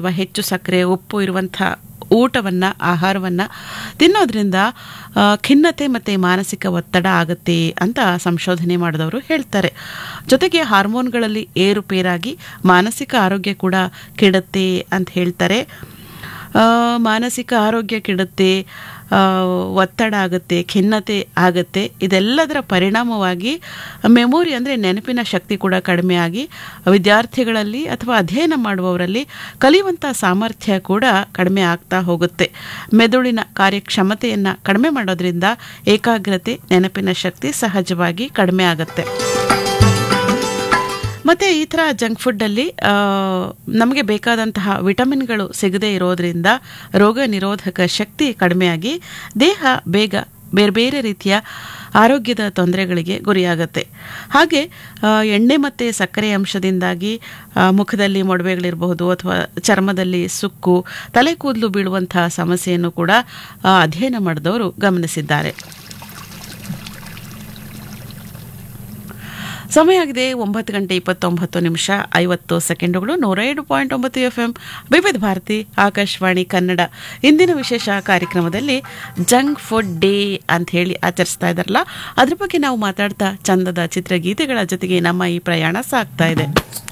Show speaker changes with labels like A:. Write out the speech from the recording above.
A: ಅಥವಾ ಹೆಚ್ಚು ಸಕ್ಕರೆ ಉಪ್ಪು ಇರುವಂಥ ಊಟವನ್ನು ಆಹಾರವನ್ನು ತಿನ್ನೋದ್ರಿಂದ ಆ, ಖಿನ್ನತೆ ಮತ್ತು ಮಾನಸಿಕ ಒತ್ತಡ ಆಗುತ್ತೆ ಅಂತ ಸಂಶೋಧನೆ ಮಾಡಿದವರು ಹೇಳ್ತಾರೆ ಜೊತೆಗೆ ಹಾರ್ಮೋನ್ಗಳಲ್ಲಿ ಏರುಪೇರಾಗಿ ಮಾನಸಿಕ ಆರೋಗ್ಯ ಕೂಡ ಕೆಡುತ್ತೆ ಅಂತ ಹೇಳ್ತಾರೆ ಆ, ಮಾನಸಿಕ ಆರೋಗ್ಯ ಕೆಡುತ್ತೆ ಆ, ಒತ್ತಡ ಆಗುತ್ತೆ ಖಿನ್ನತೆ ಆಗುತ್ತೆ ಇದೆಲ್ಲದರ ಪರಿಣಾಮವಾಗಿ ಮೆಮೊರಿ ಅಂದರೆ ನೆನಪಿನ ಶಕ್ತಿ ಕೂಡ ಕಡಿಮೆ ಆಗಿ ವಿದ್ಯಾರ್ಥಿಗಳಲ್ಲಿ ಅಥವಾ ಅಧ್ಯಯನ ಮಾಡುವವರಲ್ಲಿ ಕಲಿಯುವಂಥ ಸಾಮರ್ಥ್ಯ ಕೂಡ ಕಡಿಮೆ ಆಗ್ತಾ ಹೋಗುತ್ತೆ ಮೆದುಳಿನ ಕಾರ್ಯಕ್ಷಮತೆಯನ್ನು ಕಡಿಮೆ ಮಾಡೋದ್ರಿಂದ ಏಕಾಗ್ರತೆ ನೆನಪಿನ ಶಕ್ತಿ ಸಹಜವಾಗಿ ಕಡಿಮೆ ಆಗುತ್ತೆ ಮತ್ತು ಈ ಥರ ಜಂಕ್ ಫುಡ್ಡಲ್ಲಿ ನಮಗೆ ಬೇಕಾದಂತಹ ವಿಟಮಿನ್ಗಳು ಸಿಗದೇ ಇರೋದ್ರಿಂದ ರೋಗ ನಿರೋಧಕ ಶಕ್ತಿ ಕಡಿಮೆಯಾಗಿ ದೇಹ ಬೇಗ ಬೇರೆ ಬೇರೆ ರೀತಿಯ ಆರೋಗ್ಯದ ತೊಂದರೆಗಳಿಗೆ ಗುರಿಯಾಗುತ್ತೆ ಹಾಗೆ ಆ, ಎಣ್ಣೆ ಮತ್ತು ಸಕ್ಕರೆ ಅಂಶದಿಂದಾಗಿ ಆ, ಮುಖದಲ್ಲಿ ಮೊಡವೆಗಳಿರಬಹುದು ಅಥವಾ ಚರ್ಮದಲ್ಲಿ ಸುಕ್ಕು ತಲೆ ಕೂದಲು ಬೀಳುವಂತಹ ಸಮಸ್ಯೆಯನ್ನು ಕೂಡ ಆ, ಅಧ್ಯಯನ ಮಾಡಿದವರು ಗಮನಿಸಿದ್ದಾರೆ ಸಮಯ ಆಗಿದೆ ಒಂಬತ್ತು ಗಂಟೆ ಇಪ್ಪತ್ತೊಂಬತ್ತು ನಿಮಿಷ ಐವತ್ತು ಸೆಕೆಂಡುಗಳು ನೂರ ಏಳು ಪಾಯಿಂಟ್ ಒಂಬತ್ತು ಎಫ್ ಎಂ ವಿವಿಧ ಭಾರತಿ ಆಕಾಶವಾಣಿ ಕನ್ನಡ ಇಂದಿನ ವಿಶೇಷ ಕಾರ್ಯಕ್ರಮದಲ್ಲಿ ಜಂಕ್ ಫುಡ್ ಡೇ ಅಂತ ಹೇಳಿ ಆಚರಿಸ್ತಾ ಇದ್ದಾರಲ್ಲ ಅದ್ರ ಬಗ್ಗೆ ನಾವು ಮಾತಾಡ್ತಾ ಚಂದದ ಚಿತ್ರಗೀತೆಗಳ ಜೊತೆಗೆ ನಮ್ಮ ಈ ಪ್ರಯಾಣ ಸಾಗ್ತಾ ಇದೆ